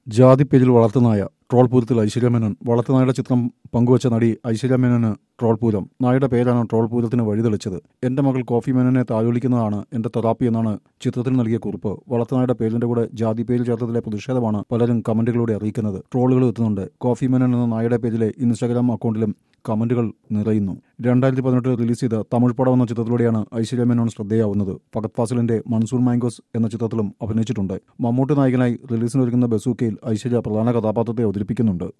ജാതി പേജിൽ വളർത്തുനായ ട്രോൾ പൂരത്തിൽ ഐശ്വര്യ മേനോൻ വളർത്തുനായുടെ ചിത്രം പങ്കുവച്ച നടി ഐശ്വര്യ മേനോന് ട്രോൾ പൂരം നായുടെ പേരാണ് ട്രോൾ പൂരത്തിന് വഴിതെളിച്ചത് എന്റെ മകൾ കോഫി മേനോനെ താലോലിക്കുന്നതാണ് എന്റെ തെറാപ്പി എന്നാണ് ചിത്രത്തിന് നൽകിയ കുറിപ്പ് വളർത്തുനായുടെ പേരിന്റെ കൂടെ ജാതി പേര് ചേർത്തതിലെ പ്രതിഷേധമാണ് പലരും കമന്റുകളിലൂടെ അറിയിക്കുന്നത് ട്രോളുകൾ എത്തുന്നുണ്ട് കോഫി മേനോൻ എന്ന നായുടെ പേജിലെ ഇൻസ്റ്റാഗ്രാം അക്കൗണ്ടിലും കമന്റുകൾ നിറയുന്നു രണ്ടായിരത്തി പതിനെട്ട് റിലീസ് ചെയ്ത തമിഴ് പടം എന്ന ചിത്രത്തിലൂടെയാണ് ഐശ്വര്യ മേനോൻ ശ്രദ്ധേയാവുന്നത് ഫഗത് ഫാസിലിന്റെ മൺസൂൺ മാംഗോസ് എന്ന ചിത്രത്തിലും അഭിനയിച്ചിട്ടുണ്ട് മമ്മൂട്ടി നായകനായി റിലീസിനൊരുങ്ങുന്ന ബസൂക്കയിൽ ഐശ്വര്യ പ്രധാന കഥാപാത്രത്തെ അവതരിപ്പിക്കുന്നുണ്ട്